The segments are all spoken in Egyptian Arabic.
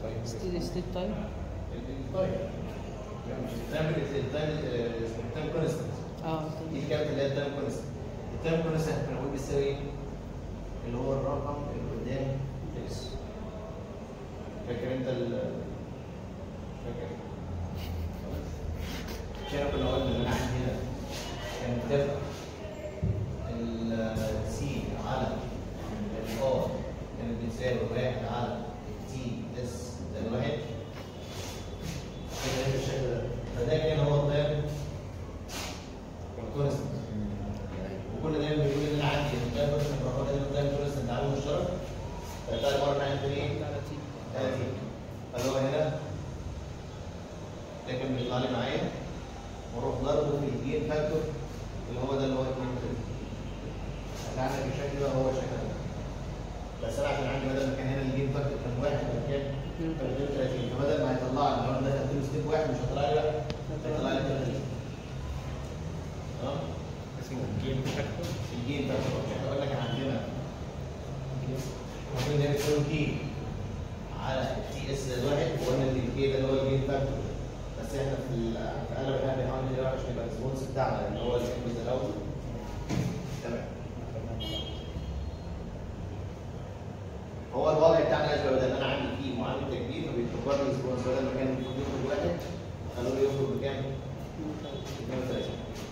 ستيدي ستيت تايم طيب مش التايم التايم التايم كونستنت اه دي كانت اللي هي التايم كونستنت التايم كونستنت كنا بنقول بيساوي ايه؟ اللي هو الرقم اللي قدام اكس فاكر انت ال فاكر مش احنا كنا قلنا ان انا عندي هنا كانت تبقى السي على الار كانت بتساوي واحد على تي اس زائد واحد كده بالشكل ده فده كان هو التايم كونستنت وكل دايما بيقول ان انا عندي التايم كونستنت بروح دايما التايم كونستنت عامل مشترك فالتايم مره عندي ايه؟ 30 فاللي هو هنا ده كان بيطلع لي معايا واروح ضربه في الجين فاكتور اللي هو ده اللي هو 2 اللي عندك الشكل ده هو الشكل ده بس انا عشان عندي بدل ما كان هنا الجين فاكتور كان واحد كان كام؟ كان 32 فبدل ما هيطلع لي لو انا دخلت له ستيب واحد مش هيطلع لي واحد هيطلع لي 30 تمام؟ اسمه جيم فاكتور الجين فاكتور احنا قلنا كان عندنا المفروض ان هي بتساوي كي على تي اس واحد وقلنا ان الكي ده اللي هو الجين فاكتور بس احنا في ال- في اغلب الاحيان بنحاول نجيب عشان يبقى الريسبونس بتاعنا اللي هو الانبوت الاول تمام هو الوضع بتاعنا اشبه بدل ما انا عندي فيه معامل تكبير فبيكبر لي الريسبونس بدل ما كان المفروض يخرج واحد خلوه يخرج بكام؟ 32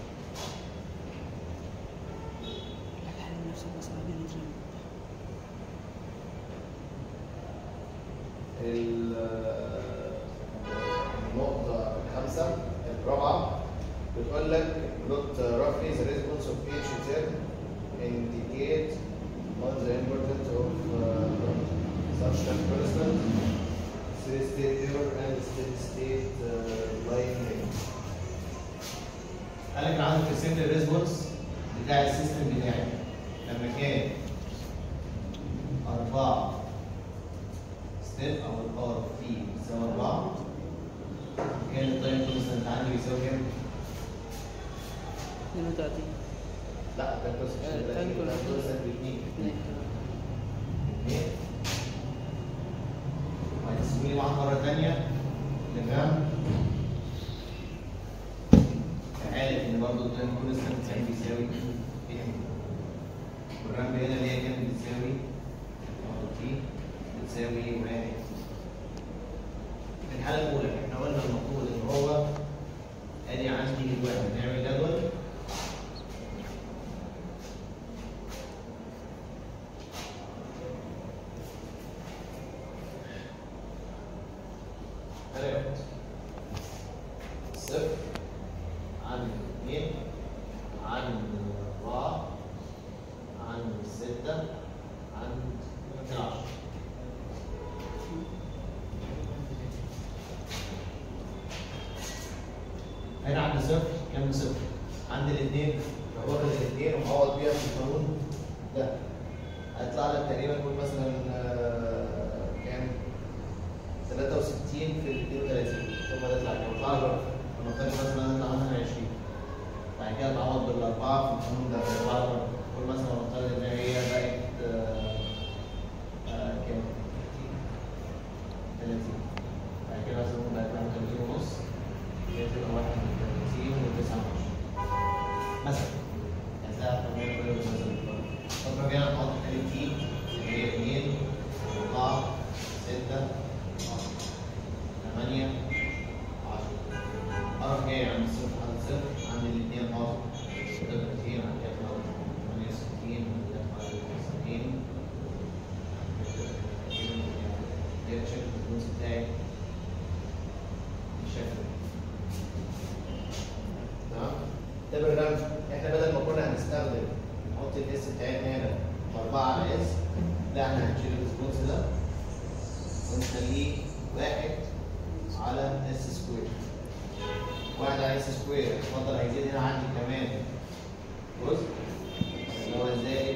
النقطة الخامسة الرابعة بتقول لك plot roughly the response of each term indicate on the importance of uh, such time constant, steady state error and steady state uh, line length. قال لك انا عايز ترسم لي الريسبونس بتاع السيستم بتاعي لما كان أربعة ستيب أو الباور في بيساوي أربعة كان التايم كونستنت عندي بيساوي كام؟ 32 لا التايم كونستنت التايم كونستنت. كونستنت باتنين اثنين وهتسيبوا لي معاها مرة تانية تمام عارف إن برضه التايم كونستنت كان بيساوي ايه؟ والرمب هنا اللي هي كانت بتساوي نقطة تي بتساوي واحد في الحالة الأولى احنا قلنا المفروض إن هو ادي عندي الواحد نعمل جدول هناخد صفر عن اثنين عن أربعة عن ستة عن 12 هنا عند صفر كام صفر؟ عند الاثنين لو واخد الاثنين ومعوض بيها في القانون ده هيطلع لك تقريبا نقول مثلا آه، كام؟ 63 في ال 32 ثم تطلع كام؟ يطلع لك لما تطلع مثلا هتطلع مثلا 20 بعد كده تعوض بالاربعه في القانون ده يطلع لك قول مثلا نفترض ان هي بقت آه، آه، كام؟ 30 بعد كده مثلا ممكن بقت 31 ونص هي تبقى 31 و9 مثلا هتلاقي الطبيعي كله مثلا طب رجعنا نحط تاني تي اللي هي 2 4 6 8 10 اروح جاي عند الصفر عند الصفر عند الاثنين حاطط 36 عند كده 68 عند كده 69 ده شكل الفلوس بتاعي بالشكل ده تمام ده برنامج احنا بدل ما كنا هنستخدم نحط الاس بتاعتنا هنا 4 على اس لا احنا هنشيل الريسبونس ده ونخليه واحد على اس سكوير واحد على اس سكوير اتفضل هيزيد هنا عندي كمان جزء اللي هو زائد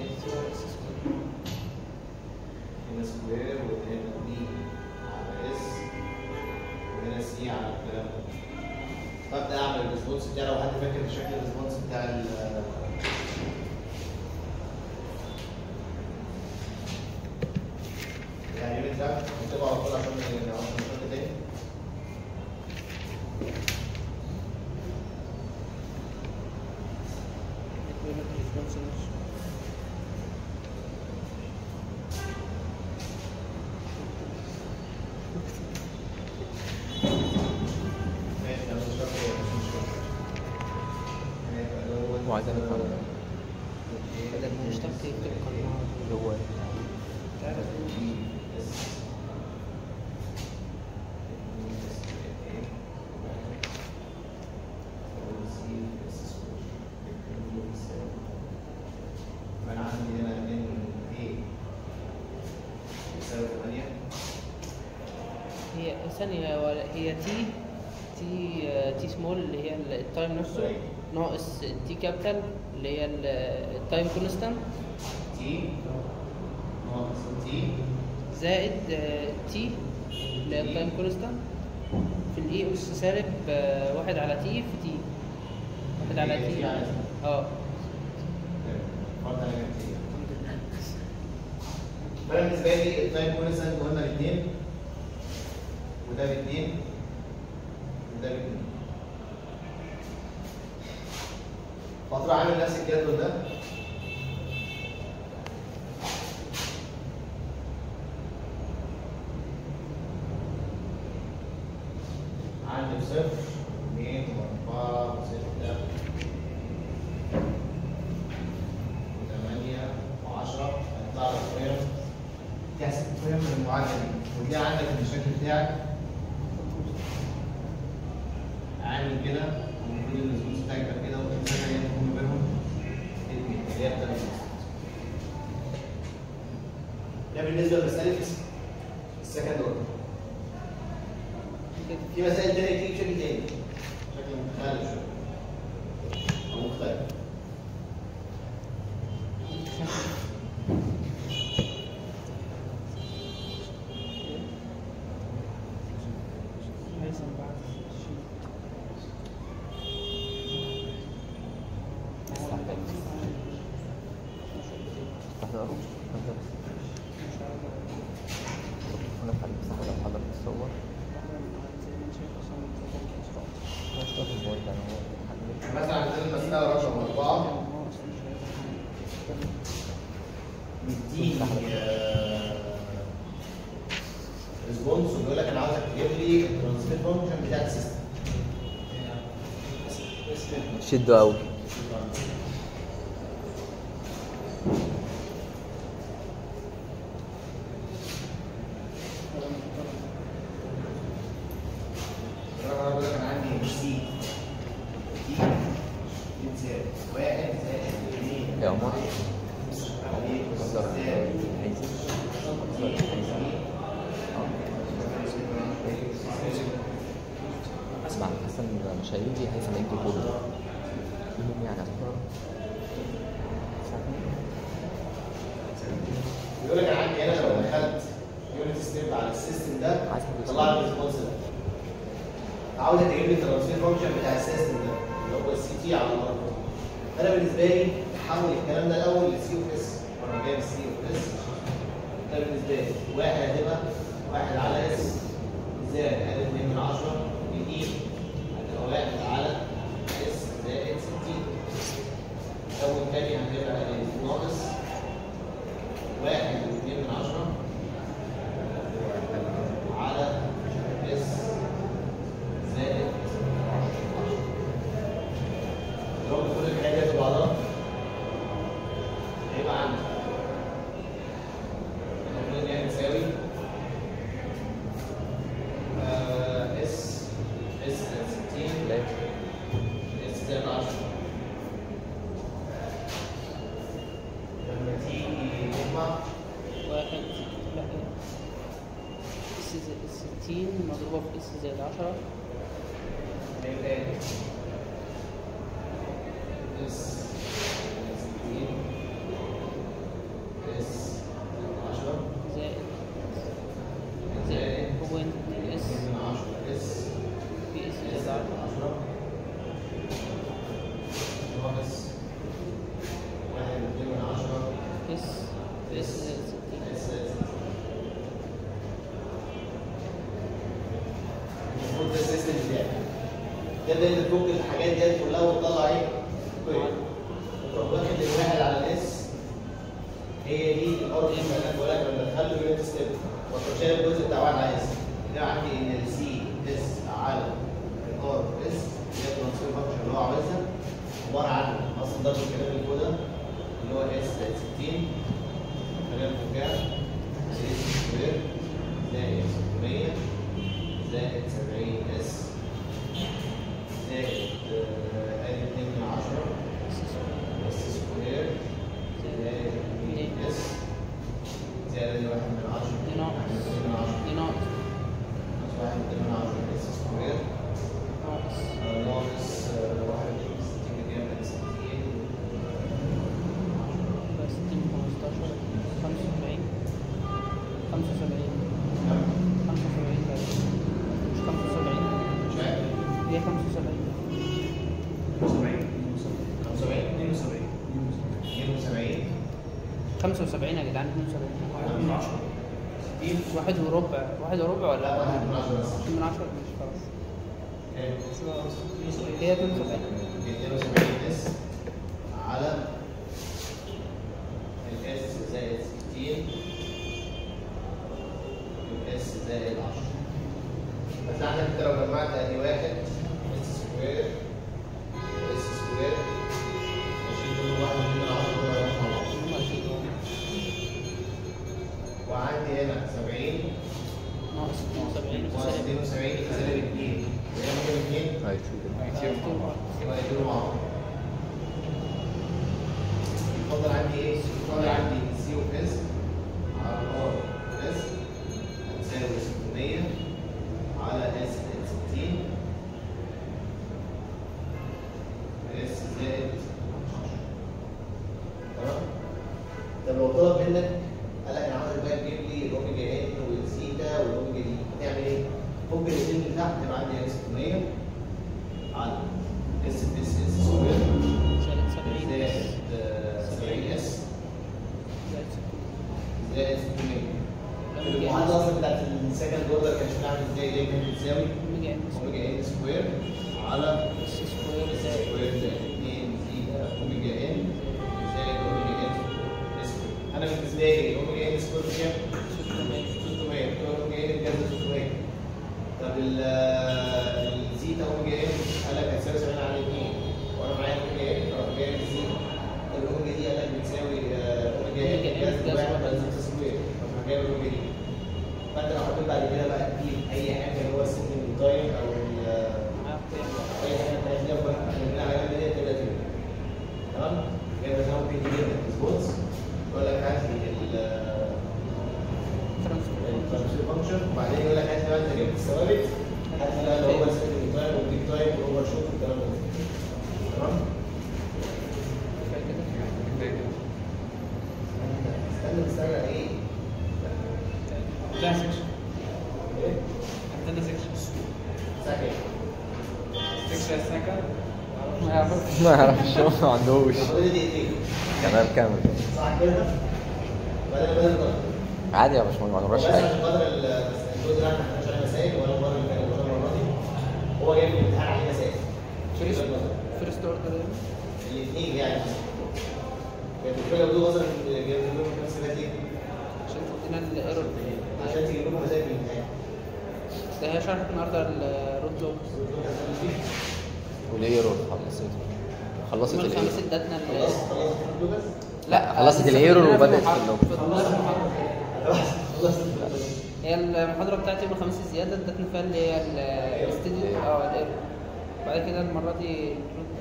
هنا سكوير وهنا بي على اس وهنا سي على الكلام ده ببدا اعمل الريسبونس بتاعي لو حد فاكر شكل الريسبونس بتاع ال يعني اكزاكت نكتبه على طول عشان نعرف نشوف تاني ماشي انا مش فاكر إيه، مش مشكلة. هيبقى دوت- وعايز أنا أفهم. بدل ما نشتغل يكتب قناة هو فأنا عندي هنا من A يساوي 8 هي ثانية ولا- هي تي تي تي سمول اللي هي ال- التايم نفسه طيب. ناقص تي كابيتال اللي هي ال- التايم كونستانت T ناقص T زائد تي اللي هي التايم كونستانت في الاي اس سالب آه، واحد على تي في تي واحد على هي تي T على اه فرض على جنب T فأنا بالنسبة لي التايم كونستنت قلنا الاثنين وده باثنين وده باثنين فترة عامل نفس الجدول ده عندي بصفر اثنين واربعة وستة وثمانية وعشرة هيطلع لك قيم تحسب قيم من المعادلة دي ودي عندك الشكل بتاعك عامل كده المفروض الريسبونس بتاعك يبقى كده والانسان هي تكون ما بينهم اتنين اللي هي التنافس ده بالنسبة لمسألة السكند اوردر في مسائل تانية بتيجي بشكل تاني شكل مختلف شوية أو مختلف تحضروا أنا خليك صح لو حضرت الصور مش في البورد أنا هو حضرتك. مثلا عندنا المسألة رقم أربعة بيديني ريسبونس وبيقول لك أنا عاوزك تجيب لي الترانسميت فانكشن بتاعت السيستم شدوا أوي انا بقول لك انا عندي سي دي بتساوي واحد زائد اثنين يا عمر عليه أقدر زائد عايز اسمع حسن مش هيجي هيثم هيجي كله المهم يعني أفكار بيقول لك انا عندي هنا لو دخلت يونت ستيب على السيستم ده عايز حد طلع لي الريسبونس ده عاوز تجيب لي الترانسفير فانكشن بتاع السيستم ده اللي هو السي تي على الارض فانا بالنسبه لي احول الكلام ده الاول لسي او اس وانا جايب السي او اس ده بالنسبه لي واحد هتبقى واحد على اس زائد ادي 2 من 10 الاي هتبقى واحد على اس زائد 60 اول تاني هتبقى ناقص واحد واثنين من عشرة على اس زائد ضرب كل الحاجات دي في بعضها هيبقى عندك المفروض ان هي تساوي آه، اس اس زائد 60 لا اس زائد 10 لما تيجي تجمع واحد لا اس زائد 60 مضروبة في اس زائد 10 هيبقى ايه؟ اس ستين اس عشرة زائد زائد زائد بوينت اس اتنين من عشرة اس في اس اس زائد 10 عشرة ناقص واحد واتنين من عشرة اس في اس زائد 60 اس زائد ستين تبدا انت تفك الحاجات ديت كلها وتطلع ايه؟ كويس وتروح واخد الواحد على الاس هي دي الارض اللي انا بقول لك لما تدخل يونت ستيب وتروح شايل الجزء بتاع واحد على اس كده عندي ان السي اس على الار اس هي الترانسفير فانكشن اللي هو عاوزها عباره عن اصلا ضرب الكلام اللي فوق ده اللي هو اس زائد 60 خلينا نفكها اس سكوير زائد 600 زائد 70 اس زائد آه، ادي 2 من 10 اس سكوير زائد 2 اس زائد 1 من 10 دي ناقص. 2 من 10 دي ناقص ناقص 1 من 10 اس سكوير ناقص آه، ناقص آه، 61 كام 60 بس 60 15 75 75 كام؟ 75 تقريبا. مش 75 مش عارف هي 75 75 72 75 يا جدعان 72 واحد وربع واحد وربع لا ولا 1 من 10 بس 2 من 10 مش خلاص كام؟ هي 72 72 اس على الاس زائد 60 الاس زائد 10 هتلاقي انت لو جمعت ادي واحد اس سكوير اس سكوير اشيل كل واحد من 10 ولا مع بعض هم أكيد اه. وعندي هنا 70 ناقص 72 ناقص 72 سالب 2 وهنا ممكن 2 هيشوف يبقى يدور مع بعض. يفضل عندي ايه؟ يفضل عندي سي اوف اس على ار اس هتساوي 600 على اس زائد 60 اس زائد 10 تمام؟ طب لو طلب منك قال لك انا عاوزك بقى تجيب لي الاوميجا ان والزيتا والاوميجا دي هتعمل ايه؟ ممكن الاثنين اللي تحت تبقى عندي اس 600 على اس اس اس سكوير زائد 70 زائد آه، 70 اس زائد 60 زائد 600 المعادله اصلا بتاعت السكند اوردر كانت شكلها عامل ازاي؟ دايما بتساوي اوميجا ان اوميجا ان سكوير على اس سكوير زائد سكوير زائد 2 زيتا اوميجا ان زائد اوميجا ان اس انا بالنسبه لي اوميجا ان سكوير بكام؟ 600 600 اوميجا ان بكام 600 طب ال- الزيتا اوميجا ان قال لك هتساوي 70 على 2 وانا معايا اوميجا ان اروح جايب الزيتا طب الاوميجا دي قال لك بتساوي آه، اوميجا ان أوميجا إن جذر جذر واحد واحد. على زيتا سكوير اروح جايب الاوميجا دي فانت لو حطيت بعد كده بقى تجيب اي حاجه اللي هو السيجنال تايم او ال- معاك قيم اي حاجه انت عايز تجيبها من على جنب دي تبدا تجيب تمام جايب مثلا ممكن تجيب سبوتس يقول لك هات لي ال- ترانسفير الترانسفير فانكشن وبعدين يقول لك هات لي بقى انت جبت الثوابت هات لي بقى اللي هو السيجنال تايم والبيك تايم والاوفر شوت والكلام ده تمام كفايه كده استنى استنى ايه؟ ده سكشن ايه؟ عندنا سكشن ساعه كام؟ سكشن السكن ما يعرفش ما اعرفش ما عندوش فاضل لي دقيقتين تمام كامل صح كده؟ بدل بدل بدل عادي يا باشمهندس ما بس نوراش حاجه عشان خاطر ال- الجزء اللي احنا ما خدناش عليه مسائل ولا المره اللي فاتت ولا المره دي هو جايب الامتحان عليه مسائل فيرست فيرست اوردر الاثنين يعني كانت الفكره بدون مثلا جايب لكم نفس النتيجه عشان تدينا الايرور عشان تجيب لكم مسائل في الامتحان ده هي شرحت النهارده الرود لوكس وليه يورو خلصت خلصت يوم الايه الخميس ادتنا ال- خلاص خلاص بس لا خلصت لسه الايرور فاضل لنا وبدأت في في اللوك. فاضل لنا في المحاضرة. خلاص هي المحاضرة بتاعت يوم الخميس الزيادة ادتنا فيها اللي هي ال- الاستديو اه الايرور بعد كده المرة دي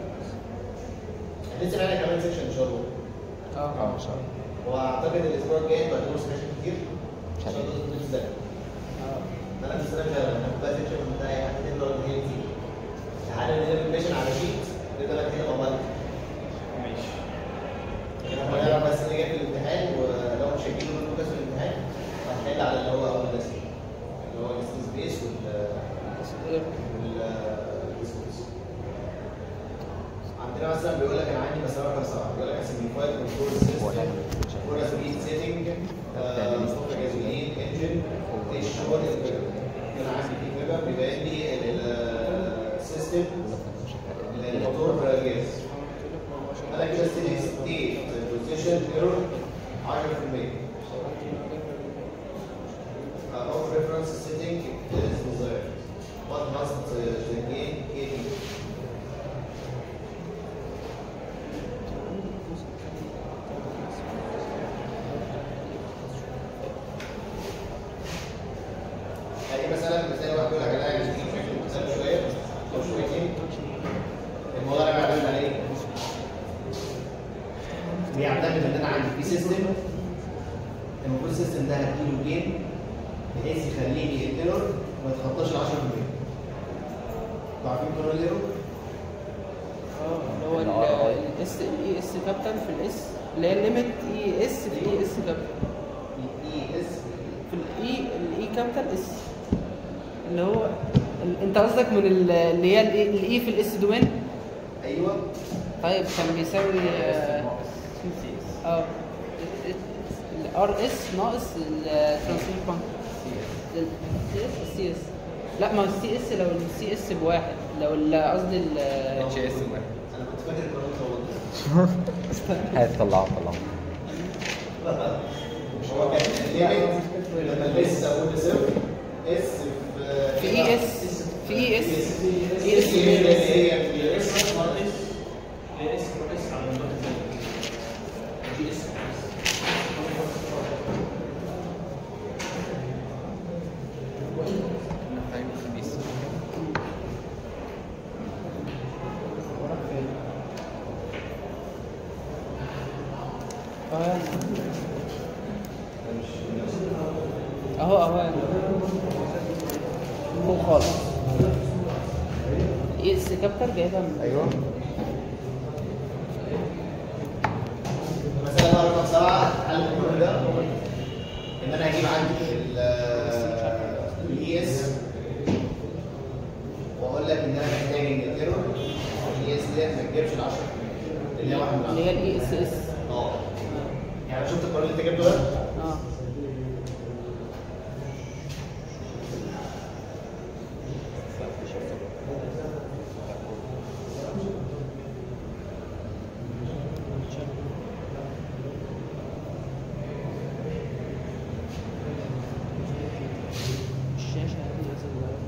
لسه معانا كمان سيكشن ان شاء الله اه اه ان شاء الله واعتقد الاسبوع الجاي هتبقى دروس سيكشن كتير مش عشان عارف. تدرس ازاي اه انا في السنه مش هناخد بقى سيكشن بتاع اي حد تاني ولا هي كتير تعالى نعمل انفورميشن على شيت نقدر كده مع بعض ماشي احنا هنعرف بس اللي جاي في الامتحان ولو مش هيجيبوا منه كاس في الامتحان هنحل على اللي هو اول درس اللي هو السبيس بيس وال بس الايرور والديسكورس عندنا مثلا بيقول لك انا عندي مسار رقم سبعه بيقول لك سيمبليفايد كنترول سيستم كورا سبيد سيتنج مصطفى جازولين انجن ايش هو الفيجر انا عندي في فيجر بيبين لي السيستم of reference setting is desired. What must uh, the gain KD? يعني مثلا مثال واحد يقول لك انا عايز اجيب فكره مثال شويه او شويتين الموضوع ده بيعتمد على ايه؟ بيعتمد ان انا عندي في سيستم المفروض السيستم ده هديله جين بحيث يخليني الايرور ما يتخطاش ال 10% انتوا عارفين قانون الايرور؟ اه اللي هو الاس الاي اس كابيتال في الاس اللي هي الليميت اي اس في الاي اس كابيتال الاي اس في الاي الاي كابيتال اس اللي هو ال- انت قصدك من ال- اللي هي الاي في الاس دومين ايوه طيب كان بيساوي اه اه الار اس ناقص الترانسفير فانكشن السي اس لا ما هو السي اس لو السي اس بواحد لو ال- قصدي ال اتش اس انا كنت فاكر القانون ده هات طلعه طلعه هو كان الليميت لما الاس اقول صفر اس في في اي اس في اي اس اي اس اي اللي هي خميس اه اهو اهو فوق خالص اي اس كابتر جايبها من ايوه مثلا بقى رقم سبعه حل القانون ده ان انا هجيب عندي الاي اس واقول لك ان انا محتاج ان الايرور الاي اس ديت ما تجيبش ال 10 اللي هي واحد من اللي هي الاي اس اس اه يعني شفت القانون اللي انت جبته ده؟ اه الشاشة هذه صغيرة.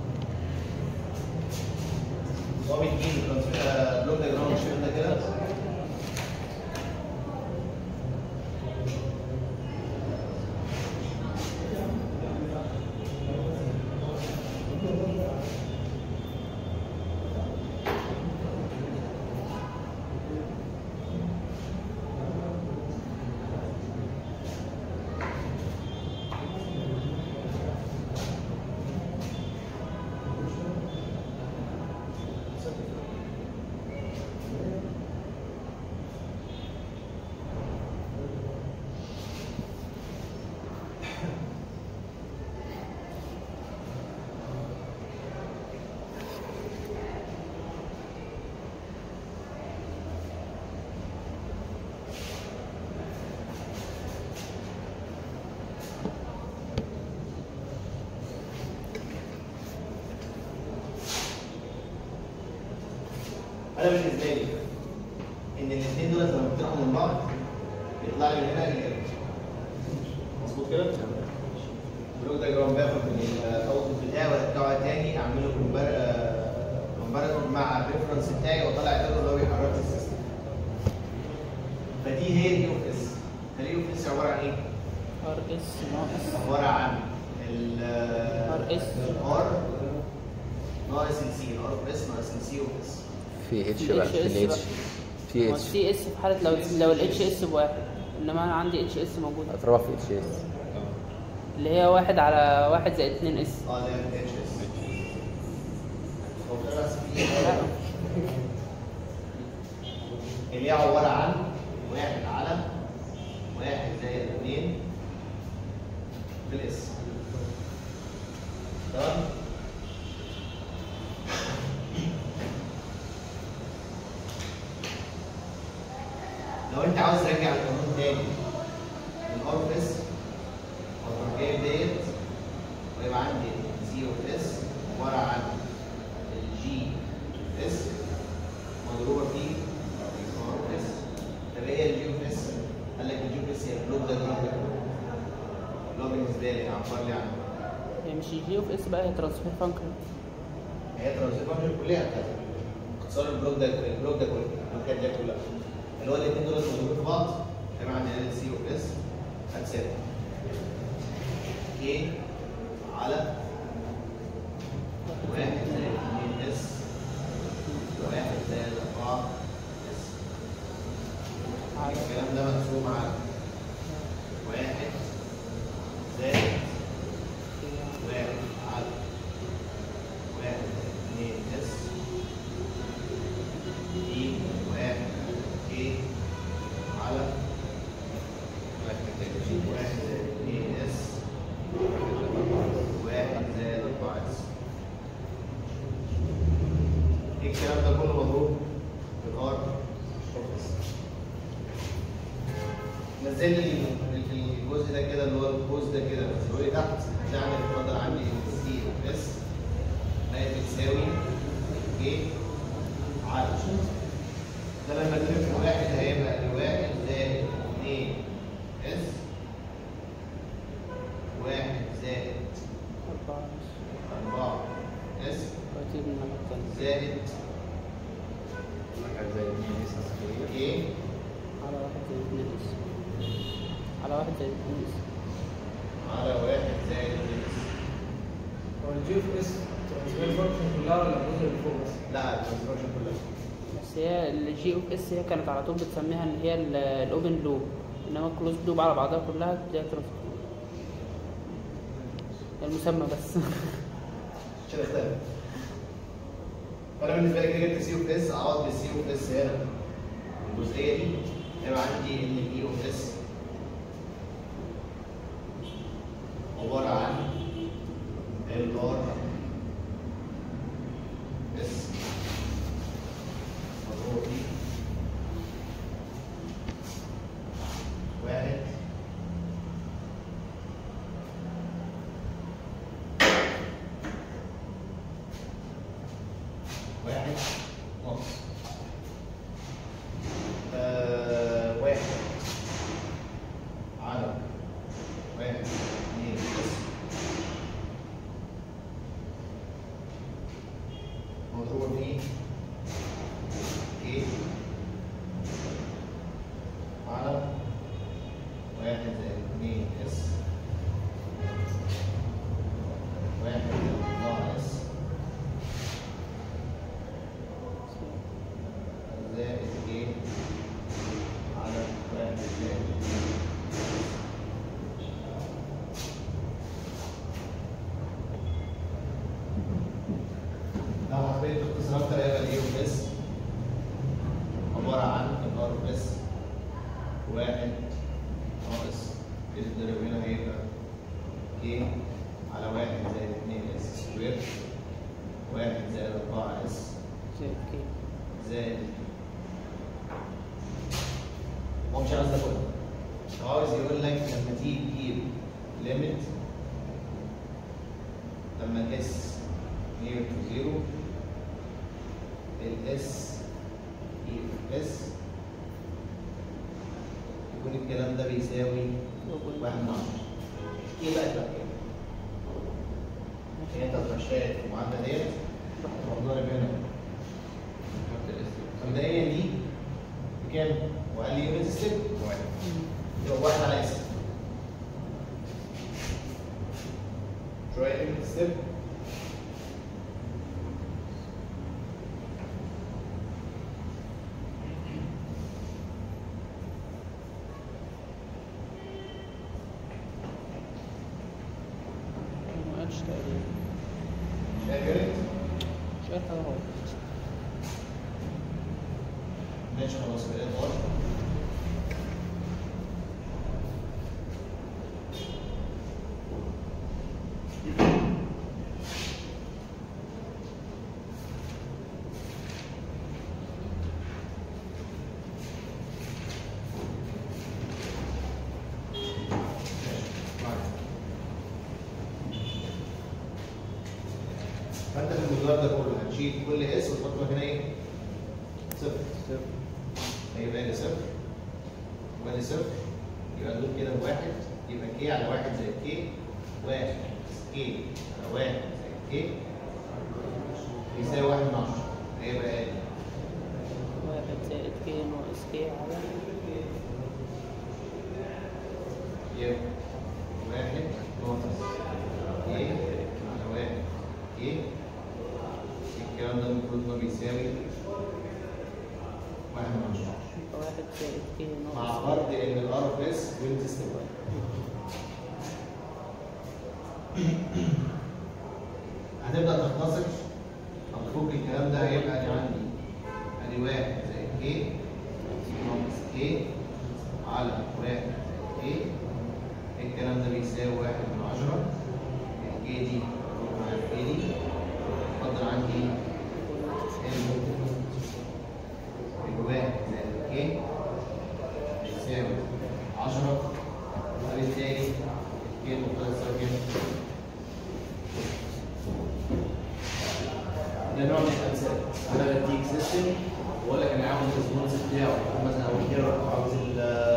هو بيديني ترانسفير بلوك ديجرام مش كده كده انا بالنسبه لي ان الاثنين دول لما بتطلعوا من بعض يطلع لي من هنا الايرور مظبوط كده؟ بلوك ديجرام باخد من الاوتبوت بتاعي وارجعه تاني اعمله كومباريزون مع الريفرنس بتاعي واطلع الايرور اللي هو بيحرك السيستم فدي هي اليو اف اس اليو اف اس عباره عن ايه؟ ار اس ناقص عباره عن ال RS. ار ناقص السي الار اوف اس ناقص السي اوف اس في اتش في بقى في HS الاتش بقى. في اتش السي اس في حالة لو لو الاتش اس بواحد انما انا عندي اتش اس موجود اضربها في اتش اس اللي هي واحد على واحد زائد اتنين اس اه ده اتش اس هو ده بس في لا اللي هي عباره عن واحد على واحد زائد اثنين في الاس تمام لو انت عاوز ترجع القانون تاني الار اوف اس وتروح جايب ديت ويبقى عندي زي اوف اس عباره عن الجي اس مضروبه في ار اوف اس طب ايه الجي اوف اس؟ قال لك الجي اوف اس هي البلوك ده اللي هو بالنسبه لي عبر لي عنه هي مش جي اوف اس بقى هي ترانسفير فانكشن هي ترانزيت فانكشن كلها بتاعت اختصار البلوك ده البلوك ده كله البلوكات دي كلها اللي هو الاثنين دول موجودين في بعض هيبقى عندنا سي اوف اس هتساوي كي على واحد زائد اثنين اس واحد زائد اربعه اس الكلام ده مقسوم على واحد زائد واحد على واحد اثنين اس دي واحد كي على واحد زائد واحد زائد اثنين اس واحد زائد اربعة اس ايه الكلام ده كله مضروب بقار اوف اس نزل لي الجزء ده كده اللي هو القوس ده كده نزله لي تحت هتلاقي عندي اتفضل عندي سي اوف اس بقت بتساوي كي على ده لما تلف واحد هيبقى الواحد زائد اثنين اس واحد زائد أربعة أربعة اس وأكيد من الناحية التانية زائد واحد زائد اتنين اس سكوير كي على واحد زائد اتنين اس على واحد زائد اتنين اس على واحد زائد اثنين اس هو الجي اوف اس ترانسفير فانكشن كلها ولا الجزء اللي فوق بس؟ لا الكونستراكشن كلها بس هي الجي اوف اس هي كانت على طول بتسميها ان هي الاوبن لوب انما الكلوز لوب على بعضها كلها بتلاقيها ترانسفير المسمى بس عشان اختلف فانا بالنسبه لي كده جبت سي اوف اس اقعد بالسي اوف اس هنا الجزئيه دي هيبقى عندي ان الاي اوف اس عباره عن ال ار اس مضروب في واحد واحد ناقص آه واحد على واحد اثنين بس مضروب في ايه على واحد زائد اثنين اس واحد زائد أربعة اس زائد ايه على واحد زائد لو حبيت باختصار اكتر هيبقى الايه اوف اس عبارة عن الار اوف اس واحد ناقص الضرب هنا هيبقى كي على واحد زائد اتنين اس سكوير واحد زائد أربعة اس زائد كي زائد هو مش عايز ده كله هو عاوز يقول لك لما تيجي تجيب ليميت لما اس نير تو زيرو الاس اي اس يكون الكلام ده بيساوي واحد من عشرة ايه بقى تبقى كام؟ هي انت هتمشيها المعادلة ديت تروح ضارب هنا نحط الاس مبدئيا دي بكام؟ وقال لي يونت ستيب واحد يبقى واحد على اس شويه يونت ستيب ما قالش تقريبا شايف يونت مش عارف حاجة خالص ماشي خلاص بقيت غلط فانت في المدار ده كله هتشيل كل اس وتحط مكانها ايه؟ صفر صفر هيبقى لي صفر يبقى لي صفر يبقى دول كده بواحد يبقى كي على واحد زائد كي واحد كي على واحد زائد كي يساوي واحد من عشرة هيبقى ايه؟ واحد زائد كي ناقص كي على يبقى واحد ناقص ايه على واحد ايه الكلام ده المفروض انه بيساوي واحد من عشرة واحد زائد كي مع ناقص فرض ان الار اوف اس بنت استوى هتبدا تختصر او تفك الكلام ده هيبقى ادي عندي ادي واحد زائد كي ناقص كي على واحد زائد كي الكلام ده بيساوي واحد من عشرة الكي دي مع الكي دي اتفضل عندي الواحد زائد كي يساوي 10 وبالتالي كي المقدار يساوي كام؟ ده نوع من الامثله انا بديك سيستم واقول لك انا عاوز الريسبونس بتاعه مثلا او الهيرو عاوز ال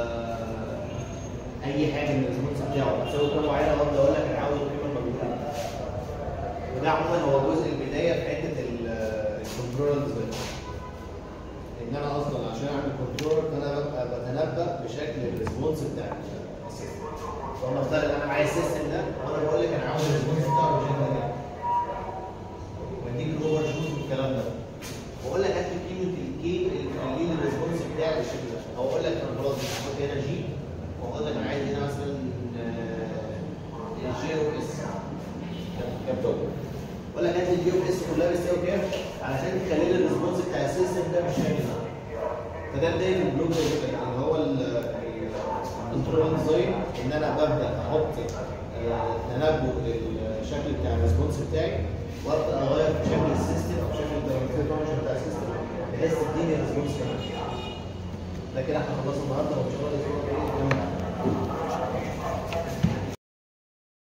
اي حاجه من الريسبونس بتاعه بتساوي قيمه معينه وابدا اقول لك انا عاوز القيمه الموجوده دي. وده عموما هو جزء البدايه في حته الكنترول ديزاين ان انا اصلا عشان اعمل كنترول فانا ببقى بتنبأ بشكل الريسبونس بتاع السيستم فانا افترض ان انا معايا السيستم ده وانا بقول لك انا عاوز الريسبونس بتاعه بالشكل ده واديك الاوفر شوت والكلام ده واقول لك هات لي قيمه الكي اللي تخلي لي الريسبونس بتاعي بالشكل ده او اقول لك انا خلاص هاخد هنا جي واقول لك انا عايز هنا مثلا الجي او اس كابتوب اقول لك هات لي الجي او اس كلها بتساوي كام علشان تخلي لي الريسبونس بتاع السيستم ده بالشكل ده فده بدايه البلوك اللي هو الكنترول ديزاين ان انا ببدا احط آه، تنبؤ للشكل بتاع الريسبونس بتاعي وابدا اغير في شكل السيستم او شكل الفانكشن بتاع السيستم بحيث تديني الريسبونس كمان ده كده احنا خلصنا النهارده وان شاء الله الاسبوع الجاي نكمل